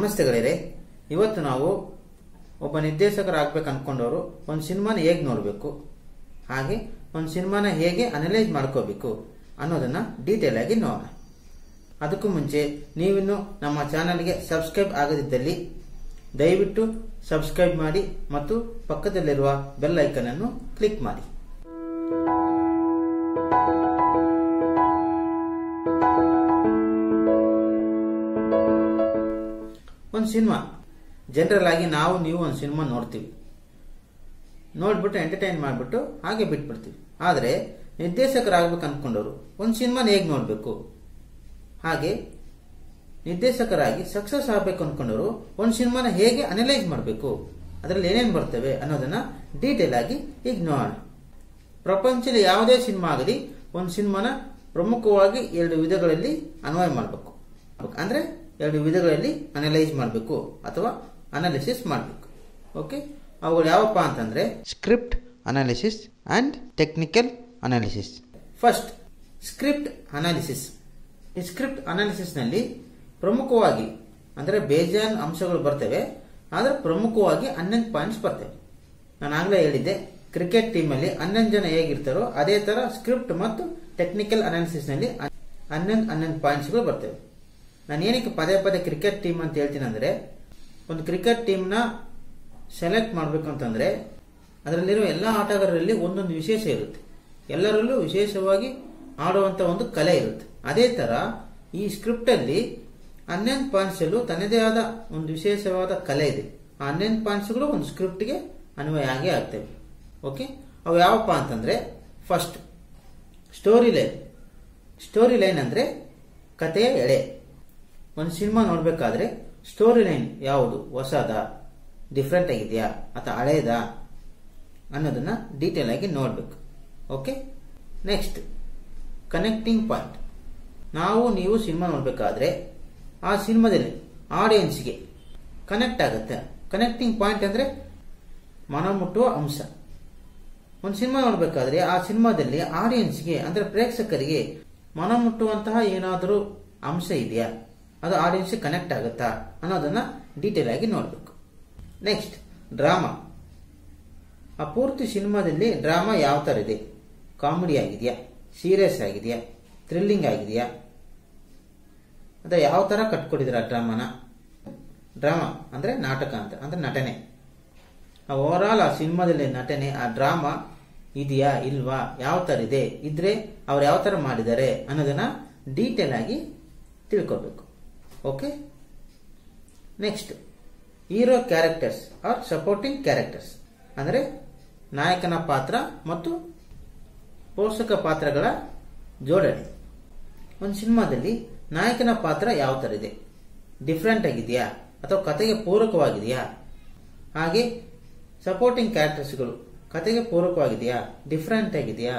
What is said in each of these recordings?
ನಮಸ್ತೆ ಗೆಳೆಯರೆ ಇವತ್ತು ನಾವು ಒಬ್ಬ ನಿರ್ದೇಶಕರಾಗಬೇಕು ಅನ್ಕೊಂಡವರು ಒಂದು ಸಿನಿಮಾನ ಹೇಗೆ ನೋಡಬೇಕು ಹಾಗೆ ಒಂದು ಸಿನಿಮಾನ ಹೇಗೆ ಅನಲೈಸ್ ಮಾಡ್ಕೋಬೇಕು ಅನ್ನೋದನ್ನ ಡೀಟೇಲ್ ಆಗಿ ನೋಡೋಣ ಅದಕ್ಕೂ ಮುಂಚೆ ನೀವಿನ್ನು ನಮ್ಮ ಚಾನಲ್ಗೆ ಸಬ್ಸ್ಕ್ರೈಬ್ ಆಗದಿದ್ದಲ್ಲಿ ದಯವಿಟ್ಟು ಸಬ್ಸ್ಕ್ರೈಬ್ ಮಾಡಿ ಮತ್ತು ಪಕ್ಕದಲ್ಲಿರುವ ಬೆಲ್ ಐಕನ್ ಅನ್ನು ಕ್ಲಿಕ್ ಮಾಡಿ ಒಂದು ಸಿನಿಮಾ ಜನರಲ್ ಆಗಿ ನಾವು ನೀವು ಒಂದು ಸಿನಿಮಾ ನೋಡ್ತೀವಿ ನೋಡ್ಬಿಟ್ಟು ಎಂಟರ್ಟೈನ್ ಮಾಡಿಬಿಟ್ಟು ಹಾಗೆ ಬಿಟ್ಬಿಡ್ತೀವಿ ಆದರೆ ನಿರ್ದೇಶಕರಾಗಬೇಕು ಅನ್ಕೊಂಡವರು ಒಂದು ಸಿನಿಮಾನ ಹೇಗೆ ನೋಡಬೇಕು ಹಾಗೆ ನಿರ್ದೇಶಕರಾಗಿ ಸಕ್ಸಸ್ ಆಗಬೇಕು ಅನ್ಕೊಂಡವರು ಒಂದು ಸಿನಿಮಾನ ಹೇಗೆ ಅನಲೈಸ್ ಮಾಡಬೇಕು ಅದರಲ್ಲಿ ಏನೇನು ಬರ್ತವೆ ಅನ್ನೋದನ್ನ ಡೀಟೇಲ್ ಆಗಿ ಈಗ ನೋಡೋಣ ಪ್ರಪಂಚದ ಯಾವುದೇ ಸಿನಿಮಾ ಆಗಲಿ ಒಂದು ಸಿನಿಮಾನ ಪ್ರಮುಖವಾಗಿ ಎರಡು ವಿಧಗಳಲ್ಲಿ ಅನ್ವಯ ಮಾಡಬೇಕು ಅಂದ್ರೆ ಎರಡು ವಿಧಗಳಲ್ಲಿ ಅನಲೈಸ್ ಮಾಡಬೇಕು ಅಥವಾ ಅನಾಲಿಸಿಸ್ ಮಾಡಬೇಕು ಓಕೆ ಅವುಗಳು ಯಾವಪ್ಪ ಅಂತಂದ್ರೆ script analysis and technical analysis first script analysis ಈ ಸ್ಕ್ರಿಪ್ಟ್ ಅನಾಲಿಸಿಸ್ ನಲ್ಲಿ ಪ್ರಮುಖವಾಗಿ ಅಂದ್ರೆ ಬೇಜಾನ್ ಅಂಶಗಳು ಬರ್ತವೆ ಆದ್ರೆ ಪ್ರಮುಖವಾಗಿ ಹನ್ನೊಂದು ಪಾಯಿಂಟ್ಸ್ ಬರ್ತವೆ ನಾನು ಆಗ್ಲೇ ಹೇಳಿದ್ದೆ ಕ್ರಿಕೆಟ್ ಟೀಮ್ ಅಲ್ಲಿ ಹನ್ನೊಂದು ಜನ ಹೇಗಿರ್ತಾರೋ ಅದೇ ತರ ಸ್ಕ್ರಿಪ್ಟ್ ಮತ್ತು ಟೆಕ್ನಿಕಲ್ ಅನಾಲಿಸಿಸ್ ನಲ್ಲಿ ಹನ್ನೊಂದು ಹನ್ನೊಂದು ಪಾಯಿಂಟ್ಸ್ಗಳು ಬರ್ತವೆ ನಾನು ಏನಕ್ಕೆ ಪದೇ ಪದೇ ಕ್ರಿಕೆಟ್ ಟೀಮ್ ಅಂತ ಹೇಳ್ತೀನಿ ಅಂದ್ರೆ ಒಂದು ಕ್ರಿಕೆಟ್ ಟೀಮ್ನ ಸೆಲೆಕ್ಟ್ ಮಾಡಬೇಕು ಅಂತಂದ್ರೆ ಅದರಲ್ಲಿರೋ ಎಲ್ಲ ಆಟಗಾರರಲ್ಲಿ ಒಂದೊಂದು ವಿಶೇಷ ಇರುತ್ತೆ ಎಲ್ಲರಲ್ಲೂ ವಿಶೇಷವಾಗಿ ಆಡುವಂತ ಒಂದು ಕಲೆ ಇರುತ್ತೆ ಅದೇ ತರ ಈ ಸ್ಕ್ರಿಪ್ಟ್ ಅಲ್ಲಿ ಹನ್ನೊಂದು ಪಾಯಿಂಟ್ಸ್ ಅಲ್ಲೂ ತನ್ನದೇ ಆದ ಒಂದು ವಿಶೇಷವಾದ ಕಲೆ ಇದೆ ಆ ಹನ್ನೊಂದು ಪಾಯಿಂಟ್ಸ್ಗಳು ಒಂದು ಸ್ಕ್ರಿಪ್ಟ್ಗೆ ಅನ್ವಯ ಆಗೇ ಆಗ್ತವೆ ಓಕೆ ಅವು ಯಾವಪ್ಪ ಅಂತಂದ್ರೆ first story line story line ಅಂದ್ರೆ ಕಥೆಯ ಎಳೆ ಒಂದು ಸಿನಿಮಾ ನೋಡ್ಬೇಕಾದ್ರೆ ಸ್ಟೋರಿ ಲೈನ್ ಯಾವುದು ಹೊಸದ ಡಿಫ್ರೆಂಟ್ ಆಗಿದೆಯಾ ಅಥವಾ ಹಳೇದ ಅನ್ನೋದನ್ನ ಡೀಟೇಲ್ ಆಗಿ ನೋಡ್ಬೇಕು ಓಕೆ ನೆಕ್ಸ್ಟ್ ಕನೆಕ್ಟಿಂಗ್ ಪಾಯಿಂಟ್ ನಾವು ನೀವು ಸಿನಿಮಾ ನೋಡ್ಬೇಕಾದ್ರೆ ಆ ಸಿನಿಮಾದಲ್ಲಿ ಆಡಿಯನ್ಸ್ಗೆ ಕನೆಕ್ಟ್ ಆಗುತ್ತೆ ಕನೆಕ್ಟಿಂಗ್ ಪಾಯಿಂಟ್ ಅಂದ್ರೆ ಮನಮುಟ್ಟುವ ಅಂಶ ಒಂದು ಸಿನಿಮಾ ನೋಡ್ಬೇಕಾದ್ರೆ ಆ ಸಿನಿಮಾದಲ್ಲಿ ಆಡಿಯನ್ಸ್ಗೆ ಅಂದ್ರೆ ಪ್ರೇಕ್ಷಕರಿಗೆ ಮನಮುಟ್ಟುವಂತಹ ಏನಾದರೂ ಅಂಶ ಇದೆಯಾ ಅದು ಆಡಿಯನ್ಸ್ ಕನೆಕ್ಟ್ ಆಗುತ್ತಾ ಅನ್ನೋದನ್ನ ಡೀಟೇಲ್ ಆಗಿ ನೋಡಬೇಕು ನೆಕ್ಸ್ಟ್ ಡ್ರಾಮಾ ಆ ಪೂರ್ತಿ ಸಿನಿಮಾದಲ್ಲಿ ಡ್ರಾಮಾ ಯಾವ ತರ ಇದೆ ಕಾಮಿಡಿ ಆಗಿದೆಯಾ ಸೀರಿಯಸ್ ಆಗಿದೆಯಾ ಥ್ರಿಲ್ಲಿಂಗ್ ಆಗಿದೆಯಾ ಅಥವಾ ಯಾವ ತರ ಕಟ್ಕೊಟ್ಟಿದ್ರ ಡ್ರಾಮಾನ ಡ್ರಾಮಾ ಅಂದ್ರೆ ನಾಟಕ ಅಂತ ಅಂದ್ರೆ ನಟನೆ ಆ ಓವರ್ ಆಲ್ ಆ ಸಿನಿಮಾದಲ್ಲಿ ನಟನೆ ಆ ಡ್ರಾಮಾ ಇದೆಯಾ ಇಲ್ವಾ ಯಾವ ತರ ಇದೆ ಇದ್ರೆ ಅವ್ರು ಯಾವ ತರ ಮಾಡಿದ್ದಾರೆ ಅನ್ನೋದನ್ನ ಡೀಟೇಲ್ ಆಗಿ ತಿಳ್ಕೋಬೇಕು okay next hero characters or supporting characters ಅಂದರೆ ನಾಯಕನ ಪಾತ್ರ ಮತ್ತು ಪೋಷಕ ಪಾತ್ರಗಳ ಜೋಡಣೆ ಒಂದು ಸಿನಿಮಾದಲ್ಲಿ ನಾಯಕನ ಪಾತ್ರ ಯಾವ ತರ ಇದೆ ಡಿಫ್ರೆಂಟ್ ಆಗಿದೆಯಾ ಅಥವಾ ಕತೆಗೆ ಪೂರಕವಾಗಿದೆಯಾ ಹಾಗೆ ಸಪೋರ್ಟಿಂಗ್ ಕ್ಯಾರೆಕ್ಟರ್ಸ್ಗಳು ಕತೆಗೆ ಪೂರಕವಾಗಿದೆಯಾ ಡಿಫ್ರೆಂಟ್ ಆಗಿದೆಯಾ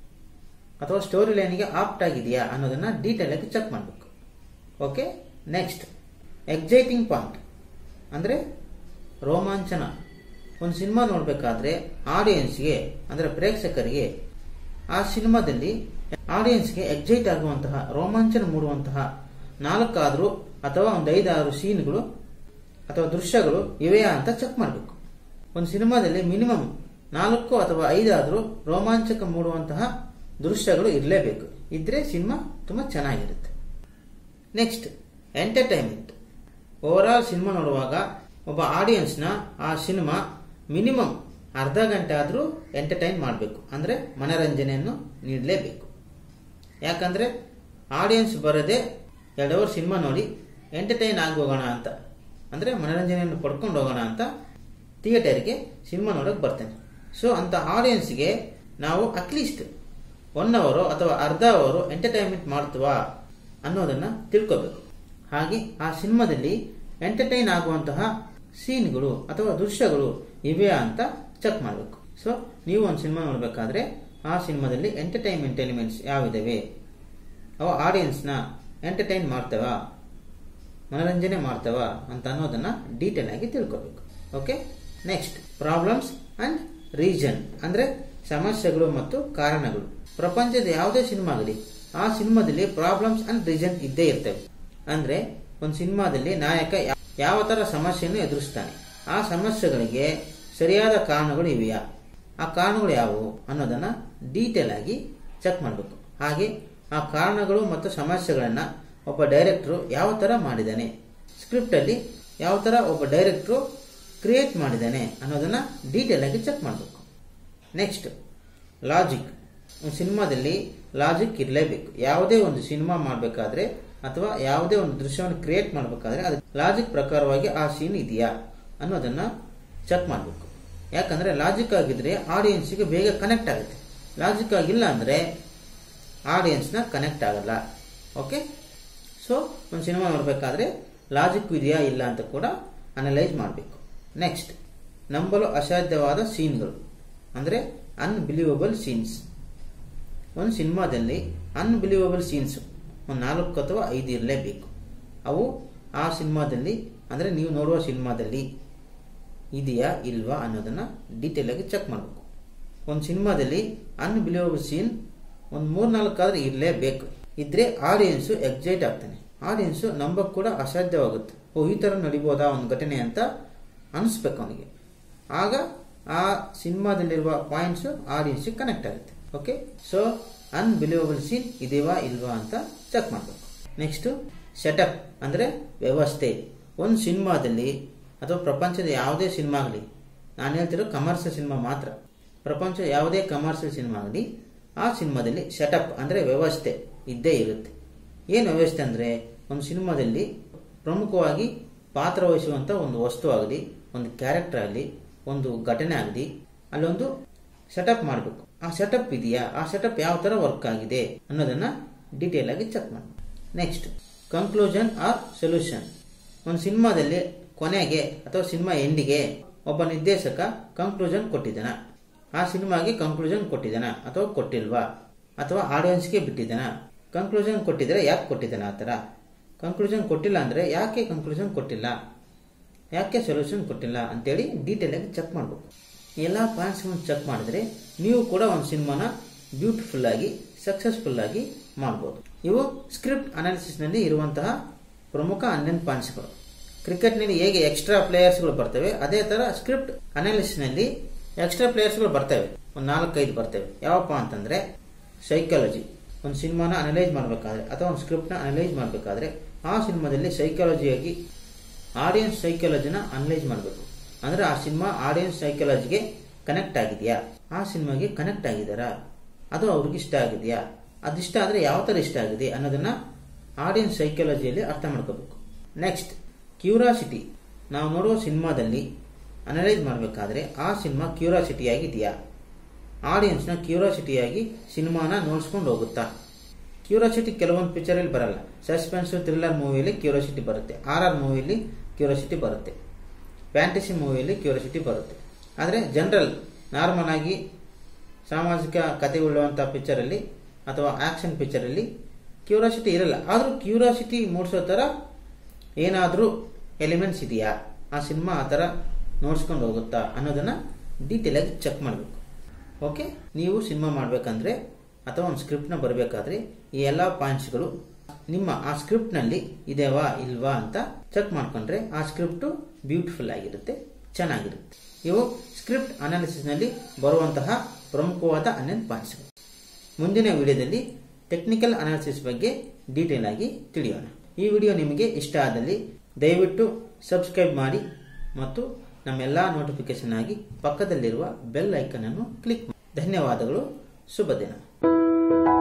ಅಥವಾ ಸ್ಟೋರಿ ಲೈನ್ಗೆ ಆಪ್ಟ್ ಆಗಿದೆಯಾ ಅನ್ನೋದನ್ನ ಡೀಟೇಲ್ ಆಗಿ ಚೆಕ್ ಮಾಡಬೇಕು ಓಕೆ ನೆಕ್ಸ್ಟ್ ಎಕ್ಸೈಟಿಂಗ್ ಪಾಯಿಂಟ್ ಅಂದ್ರೆ ರೋಮಾಂಚನ ಒಂದು ಸಿನಿಮಾ ನೋಡಬೇಕಾದ್ರೆ ಆಡಿಯನ್ಸ್ಗೆ ಅಂದ್ರೆ ಪ್ರೇಕ್ಷಕರಿಗೆ ಆ ಸಿನಿಮಾದಲ್ಲಿ ಆಡಿಯನ್ಸ್ಗೆ ಎಕ್ಸೈಟ್ ಆಗುವಂತಹ ರೋಮಾಂಚನ ಮೂಡುವಂತಹ ನಾಲ್ಕಾದರೂ ಅಥವಾ ಒಂದು ಐದಾರು ಸೀನ್ಗಳು ಅಥವಾ ದೃಶ್ಯಗಳು ಇವೆಯಾ ಅಂತ ಚೆಕ್ ಮಾಡಬೇಕು ಒಂದು ಸಿನಿಮಾದಲ್ಲಿ ಮಿನಿಮಮ್ ನಾಲ್ಕು ಅಥವಾ ಐದಾದರೂ ರೋಮಾಂಚಕ ಮೂಡುವಂತಹ ದೃಶ್ಯಗಳು ಇರಲೇಬೇಕು ಇದ್ರೆ ಸಿನಿಮಾ ತುಂಬಾ ಚೆನ್ನಾಗಿರುತ್ತೆ next entertainment overall cinema ನೋಡುವಾಗ ಒಬ್ಬ ಆಡಿಯನ್ಸ್ನ ಆ ಸಿನಿಮಾ ಮಿನಿಮಮ್ ಅರ್ಧ ಗಂಟೆ ಆದರೂ ಎಂಟರ್ಟೈನ್ ಮಾಡಬೇಕು ಅಂದ್ರೆ ಮನರಂಜನೆಯನ್ನು ನೀಡಲೇಬೇಕು ಯಾಕಂದ್ರೆ ಆಡಿಯನ್ಸ್ ಬರದೆ ಎರಡು ಅವರ್ ಸಿನಿಮಾ ನೋಡಿ ಎಂಟರ್ಟೈನ್ ಆಗಿ ಹೋಗೋಣ ಅಂತ ಅಂದ್ರೆ ಮನರಂಜನೆಯನ್ನು ಪಡ್ಕೊಂಡು ಹೋಗೋಣ ಅಂತ ಥಿಯೇಟರ್ಗೆ ಸಿನಿಮಾ ನೋಡಕ್ ಬರ್ತೇನೆ ಸೊ ಅಂತ ಆಡಿಯನ್ಸ್ಗೆ ನಾವು ಅಟ್ಲೀಸ್ಟ್ ಒನ್ ಅವರು ಅಥವಾ ಅರ್ಧ ಅವರು ಎಂಟರ್ಟೈನ್ಮೆಂಟ್ ಮಾಡ್ತೀವಾ ಅನ್ನೋದನ್ನ ತಿಳ್ಕೋಬೇಕು ಹಾಗೆ ಆ ಸಿನಿಮಾದಲ್ಲಿ ಎಂಟರ್ಟೈನ್ ಆಗುವಂತಹ ಸೀನ್ಗಳು ಅಥವಾ ದೃಶ್ಯಗಳು ಇವೆಯಾ ಅಂತ ಚೆಕ್ ಮಾಡಬೇಕು ಸೊ ನೀವು ಒಂದು ಸಿನಿಮಾ ನೋಡಬೇಕಾದ್ರೆ ಆ ಸಿನಿಮಾದಲ್ಲಿ ಎಂಟರ್ಟೈನ್ಮೆಂಟ್ ಎಲಿಮೆಂಟ್ಸ್ ಯಾವಿದಾವೆ ಅವು ಆಡಿಯನ್ಸ್ನ ಎಂಟರ್ಟೈನ್ ಮಾಡ್ತವ ಮನರಂಜನೆ ಮಾಡ್ತವ ಅಂತ ಅನ್ನೋದನ್ನ ಡೀಟೇಲ್ ಆಗಿ ತಿಳ್ಕೋಬೇಕು okay next problems and reason ಅಂದ್ರೆ ಸಮಸ್ಯೆಗಳು ಮತ್ತು ಕಾರಣಗಳು ಪ್ರಪಂಚದ ಯಾವುದೇ ಸಿನಿಮಾ ಆಗಲಿ ಆ ಸಿನಿಮಾದಲ್ಲಿ ಪ್ರಾಬ್ಲಮ್ಸ್ ಅಂಡ್ ರೀಸನ್ ಇದ್ದೇ ಇರ್ತವೆ ಅಂದ್ರೆ ಒಂದು ಸಿನಿಮಾದಲ್ಲಿ ನಾಯಕ ಯಾವ ಥರ ಸಮಸ್ಯೆಯನ್ನು ಎದುರಿಸ್ತಾನೆ ಆ ಸಮಸ್ಯೆಗಳಿಗೆ ಸರಿಯಾದ ಕಾರಣಗಳು ಇವೆಯಾ ಆ ಕಾರಣಗಳು ಯಾವುವು ಅನ್ನೋದನ್ನ ಡೀಟೇಲ್ ಆಗಿ ಚೆಕ್ ಮಾಡಬೇಕು ಹಾಗೆ ಆ ಕಾರಣಗಳು ಮತ್ತು ಸಮಸ್ಯೆಗಳನ್ನು ಒಬ್ಬ ಡೈರೆಕ್ಟ್ರು ಯಾವ ಥರ ಮಾಡಿದ್ದಾನೆ ಸ್ಕ್ರಿಪ್ಟಲ್ಲಿ ಯಾವ ಥರ ಒಬ್ಬ ಡೈರೆಕ್ಟ್ರು ಕ್ರಿಯೇಟ್ ಮಾಡಿದ್ದಾನೆ ಅನ್ನೋದನ್ನ ಡೀಟೇಲ್ ಆಗಿ ಚೆಕ್ ಮಾಡಬೇಕು ನೆಕ್ಸ್ಟ್ ಲಾಜಿಕ್ ಒಂದು ಸಿನಿಮಾದಲ್ಲಿ ಲಾಜಿಕ್ ಇರಲೇಬೇಕು ಯಾವುದೇ ಒಂದು ಸಿನಿಮಾ ಮಾಡಬೇಕಾದ್ರೆ ಅಥವಾ ಯಾವುದೇ ಒಂದು ದೃಶ್ಯವನ್ನು ಕ್ರಿಯೇಟ್ ಮಾಡಬೇಕಾದ್ರೆ ಅದು ಲಾಜಿಕ್ ಪ್ರಕಾರವಾಗಿ ಆ ಸೀನ್ ಇದೆಯಾ ಅನ್ನೋದನ್ನ ಚೆಕ್ ಮಾಡಬೇಕು ಯಾಕಂದ್ರೆ ಲಾಜಿಕ್ ಆಗಿದ್ರೆ ಆಡಿಯನ್ಸ್ಗೆ ಬೇಗ ಕನೆಕ್ಟ್ ಆಗುತ್ತೆ ಲಾಜಿಕ್ ಆಗಿಲ್ಲ ಅಂದ್ರೆ ಆಡಿಯನ್ಸ್ನ ಕನೆಕ್ಟ್ ಆಗಲ್ಲ ಓಕೆ ಸೊ ಒಂದು ಸಿನಿಮಾ ನೋಡಬೇಕಾದ್ರೆ ಲಾಜಿಕ್ ಇದೆಯಾ ಇಲ್ಲ ಅಂತ ಕೂಡ ಅನಲೈಸ್ ಮಾಡಬೇಕು ನೆಕ್ಸ್ಟ್ ನಂಬಲು ಅಸಾಧ್ಯವಾದ ಸೀನ್ಗಳು ಅಂದರೆ ಅನ್ಬಿಲೀವಬಲ್ ಸೀನ್ಸ್ ಒಂದು ಸಿನಿಮಾದಲ್ಲಿ ಅನ್ಬಿಲೀವಬಲ್ ಸೀನ್ಸ್ ಒಂದು ನಾಲ್ಕು ಅಥವಾ ಐದು ಇರಲೇಬೇಕು ಅವು ಆ ಸಿನಿಮಾದಲ್ಲಿ ಅಂದರೆ ನೀವು ನೋಡುವ ಸಿನಿಮಾದಲ್ಲಿ ಇದೆಯಾ ಇಲ್ವಾ ಅನ್ನೋದನ್ನ ಡೀಟೇಲ್ ಆಗಿ ಚೆಕ್ ಮಾಡಬೇಕು ಒಂದು ಸಿನಿಮಾದಲ್ಲಿ ಅನ್ಬಿಲೀವಬಲ್ ಸೀನ್ ಒಂದು ಮೂರ್ನಾಲ್ಕು ಆದ್ರೆ ಇರಲೇಬೇಕು ಇದ್ರೆ ಆಡಿಯನ್ಸು ಎಕ್ಸೈಟ್ ಆಗ್ತಾನೆ ಆಡಿಯನ್ಸು ನಂಬಕ್ ಕೂಡ ಅಸಾಧ್ಯವಾಗುತ್ತೆ ಓ ಈ ತರ ನಡಿಬೋದಾ ಒಂದು ಘಟನೆ ಅಂತ ಅನಿಸ್ಬೇಕು ಅವನಿಗೆ ಆಗ ಆ ಸಿನಿಮಾದಲ್ಲಿರುವ ಪಾಯಿಂಟ್ಸ್ ಆಡಿಯನ್ಸ್ಗೆ ಕನೆಕ್ಟ್ ಆಗುತ್ತೆ ಓಕೆ ಸೊ ಅನ್ಬಿಲೀವಬಲ್ ಸೀನ್ ಇದೆವಾ ಇಲ್ವಾ ಅಂತ ಚೆಕ್ ಮಾಡಬೇಕು ನೆಕ್ಸ್ಟ್ ಸೆಟಪ್ ಅಂದ್ರೆ ವ್ಯವಸ್ಥೆ ಒಂದು ಸಿನಿಮಾದಲ್ಲಿ ಅಥವಾ ಪ್ರಪಂಚದ ಯಾವುದೇ ಸಿನಿಮಾ ಆಗಲಿ ನಾನು ಹೇಳ್ತಿರೋ ಕಮರ್ಷಿಯಲ್ ಸಿನಿಮಾ ಮಾತ್ರ ಪ್ರಪಂಚದ ಯಾವುದೇ ಕಮರ್ಷಿಯಲ್ ಸಿನಿಮಾ ಆಗಲಿ ಆ ಸಿನಿಮಾದಲ್ಲಿ ಸೆಟಪ್ ಅಂದ್ರೆ ವ್ಯವಸ್ಥೆ ಇದ್ದೇ ಇರುತ್ತೆ ಏನು ವ್ಯವಸ್ಥೆ ಅಂದ್ರೆ ಒಂದು ಸಿನಿಮಾದಲ್ಲಿ ಪ್ರಮುಖವಾಗಿ ಪಾತ್ರ ವಹಿಸುವಂತ ಒಂದು ವಸ್ತು ಆಗಲಿ ಒಂದು ಕ್ಯಾರೆಕ್ಟರ್ ಆಗಲಿ ಒಂದು ಘಟನೆ ಆಗಲಿ ಅಲ್ಲೊಂದು ಸೆಟಪ್ ಮಾಡಬೇಕು ಆ ಸೆಟಪ್ ಇದೆಯಾ ಆ ಸೆಟಪ್ ಯಾವ ತರ ವರ್ಕ್ ಆಗಿದೆ ಅನ್ನೋದನ್ನ ಡೀಟೇಲ್ ಆಗಿ ಚೆಕ್ ಮಾಡಿ ನೆಕ್ಸ್ಟ್ ಕನ್ಕ್ಲೂಷನ್ ಆರ್ ಸೊಲ್ಯೂಷನ್ ಒಂದು ಸಿನಿಮಾದಲ್ಲಿ ಕೊನೆಗೆ ಅಥವಾ ಸಿನಿಮಾ ಎಂಡಿಗೆ ಒಬ್ಬ ನಿರ್ದೇಶಕ ಕನ್ಕ್ಲೂಷನ್ ಕೊಟ್ಟಿದ್ದಾನ ಆ ಸಿನಿಮಾಗೆ ಕನ್ಕ್ಲೂಷನ್ ಕೊಟ್ಟಿದ್ದಾನ ಅಥವಾ ಕೊಟ್ಟಿಲ್ವಾ ಅಥವಾ ಆಡಿಯನ್ಸ್ಗೆ ಬಿಟ್ಟಿದ್ದಾನ ಕನ್ಕ್ಲೂಷನ್ ಕೊಟ್ಟಿದ್ರೆ ಯಾಕೆ ಕೊಟ್ಟಿದ್ದಾನ ಆ ಥರ ಕನ್ಕ್ಲೂಷನ್ ಕೊಟ್ಟಿಲ್ಲ ಅಂದ್ರೆ ಯಾಕೆ ಕನ್ಕ್ಲೂಷನ್ ಕೊಟ್ಟಿಲ್ಲ ಯಾಕೆ ಸೊಲ್ಯೂಷನ್ ಕೊಟ್ಟಿಲ್ಲ ಅಂತೇಳಿ ಡೀಟೇಲ್ ಆಗಿ ಚೆಕ್ ಮಾಡಬೇಕು ಎಲ್ಲ ಪಾಯಿಂಟ್ಸ್ಗಳನ್ನು ಚೆಕ್ ಮಾಡಿದ್ರೆ ನೀವು ಕೂಡ ಒಂದು ಸಿನಿಮಾನ ಬ್ಯೂಟಿಫುಲ್ ಆಗಿ ಸಕ್ಸಸ್ಫುಲ್ ಆಗಿ ಮಾಡ್ಬೋದು ಇವು ಸ್ಕ್ರಿಪ್ಟ್ ಅನಾಲಿಸಿಸ್ನಲ್ಲಿ ಇರುವಂತಹ ಪ್ರಮುಖ ಹನ್ನೊಂದು ಪಾಯಿಂಟ್ಸ್ಗಳು ಕ್ರಿಕೆಟ್ನಲ್ಲಿ ಹೇಗೆ ಎಕ್ಸ್ಟ್ರಾ ಪ್ಲೇಯರ್ಸ್ಗಳು ಬರ್ತವೆ ಅದೇ ತರ ಸ್ಕ್ರಿಪ್ಟ್ ಅನಾಲಿಸಿಸ್ನಲ್ಲಿ ಎಕ್ಸ್ಟ್ರಾ ಪ್ಲೇಯರ್ಸ್ಗಳು ಬರ್ತವೆ ಒಂದು ನಾಲ್ಕೈದು ಬರ್ತವೆ ಯಾವಪ್ಪ ಅಂತಂದ್ರೆ ಸೈಕಾಲಜಿ ಒಂದು ಸಿನಿಮಾನ ಅನಲೈಸ್ ಮಾಡಬೇಕಾದ್ರೆ ಅಥವಾ ಒಂದು ಸ್ಕ್ರಿಪ್ಟ್ನ ಅನಲೈಸ್ ಮಾಡಬೇಕಾದ್ರೆ ಆ ಸಿನಿಮಾದಲ್ಲಿ ಸೈಕಾಲಜಿಯಾಗಿ ಆಡಿಯನ್ಸ್ ಸೈಕಾಲಜಿನ ಅನಲೈಸ್ ಮಾಡಬೇಕು ಅಂದ್ರೆ ಆ ಸಿನಿಮಾ ಆಡಿಯನ್ಸ್ ಸೈಕಾಲಜಿಗೆ ಕನೆಕ್ಟ್ ಆಗಿದೆಯಾ ಆ ಸಿನಿಮಾಗೆ ಕನೆಕ್ಟ್ ಆಗಿದಾರಾ ಅದು ಅವ್ರಿಗೆ ಇಷ್ಟ ಆಗಿದೆಯಾ ಅದಿಷ್ಟ ಆದ್ರೆ ಯಾವ ತರ ಇಷ್ಟ ಆಗಿದೆ ಅನ್ನೋದನ್ನ ಆಡಿಯನ್ಸ್ ಸೈಕಾಲಜಿಯಲ್ಲಿ ಅರ್ಥ ಮಾಡ್ಕೋಬೇಕು ನೆಕ್ಸ್ಟ್ ಕ್ಯೂರಾಸಿಟಿ ನಾವು ನೋಡುವ ಸಿನಿಮಾದಲ್ಲಿ ಅನಲೈಸ್ ಮಾಡಬೇಕಾದ್ರೆ ಆ ಸಿನಿಮಾ ಕ್ಯೂರಾಸಿಟಿ ಆಗಿದೆಯಾ ಆಡಿಯನ್ಸ್ನ ಕ್ಯೂರಾಸಿಟಿಯಾಗಿ ಸಿನಿಮಾನ ನೋಡ್ಸ್ಕೊಂಡು ಹೋಗುತ್ತಾ ಕ್ಯೂರಾಸಿಟಿ ಕೆಲವೊಂದು ಪಿಕ್ಚರಲ್ಲಿ ಬರಲ್ಲ ಸಸ್ಪೆನ್ಸ್ ಥ್ರಿಲ್ಲರ್ ಮೂವಿಯಲ್ಲಿ ಕ್ಯೂರಾಸಿಟಿ ಬರುತ್ತೆ ಆರ್ ಆರ್ ಮೂವಿಯಲ್ಲಿ ಕ್ಯೂರಾಸಿಟಿ ಬರುತ್ತೆ ಫ್ಯಾಂಟಸಿ ಮೂವಿಯಲ್ಲಿ ಕ್ಯೂರಿಯಾಸಿಟಿ ಬರುತ್ತೆ ಆದರೆ ಜನರಲ್ ನಾರ್ಮಲ್ ಆಗಿ ಸಾಮಾಜಿಕ ಕಥೆಗಳುವಂಥ ಪಿಕ್ಚರಲ್ಲಿ ಅಥವಾ ಆಕ್ಷನ್ ಪಿಕ್ಚರಲ್ಲಿ ಕ್ಯೂರಿಯಾಸಿಟಿ ಇರಲ್ಲ ಆದರೂ ಕ್ಯೂರಿಯಾಸಿಟಿ ಮೂಡಿಸೋ ಥರ ಏನಾದರೂ ಎಲಿಮೆಂಟ್ಸ್ ಇದೆಯಾ ಆ ಸಿನಿಮಾ ಆ ಥರ ನೋಡ್ಸ್ಕೊಂಡು ಹೋಗುತ್ತಾ ಅನ್ನೋದನ್ನ ಡೀಟೇಲ್ ಆಗಿ ಚೆಕ್ ಮಾಡಬೇಕು ಓಕೆ ನೀವು ಸಿನಿಮಾ ಮಾಡಬೇಕಂದ್ರೆ ಅಥವಾ ಒಂದು ಸ್ಕ್ರಿಪ್ಟ್ನ ಬರಬೇಕಾದ್ರೆ ಈ ಎಲ್ಲ ಪಾಯಿಂಟ್ಸ್ಗಳು ನಿಮ್ಮ ಆ ಸ್ಕ್ರಿಪ್ಟ್ನಲ್ಲಿ ಇದೆವಾ ಇಲ್ವಾ ಅಂತ ಚೆಕ್ ಮಾಡ್ಕೊಂಡ್ರೆ ಆ ಸ್ಕ್ರಿಪ್ಟ್ ಬ್ಯೂಟಿಫುಲ್ ಆಗಿರುತ್ತೆ ಚೆನ್ನಾಗಿರುತ್ತೆ ಇವು ಸ್ಕ್ರಿಪ್ಟ್ ಅನಾಲಿಸಿಸ್ನಲ್ಲಿ ಬರುವಂತಹ ಪ್ರಮುಖವಾದ ಹನ್ನೊಂದು ಪಾಯಿಂಟ್ಸ್ಗಳು ಮುಂದಿನ ವಿಡಿಯೋದಲ್ಲಿ ಟೆಕ್ನಿಕಲ್ ಅನಾಲಿಸಿಸ್ ಬಗ್ಗೆ ಡೀಟೇಲ್ ಆಗಿ ತಿಳಿಯೋಣ ಈ ವಿಡಿಯೋ ನಿಮಗೆ ಇಷ್ಟ ಆದಲ್ಲಿ ದಯವಿಟ್ಟು ಸಬ್ಸ್ಕ್ರೈಬ್ ಮಾಡಿ ಮತ್ತು ನಮ್ಮೆಲ್ಲ ನೋಟಿಫಿಕೇಶನ್ ಆಗಿ ಪಕ್ಕದಲ್ಲಿರುವ ಬೆಲ್ ಐಕನ್ ಅನ್ನು ಕ್ಲಿಕ್ ಮಾಡಿ ಧನ್ಯವಾದಗಳು ಶುಭ ದಿನ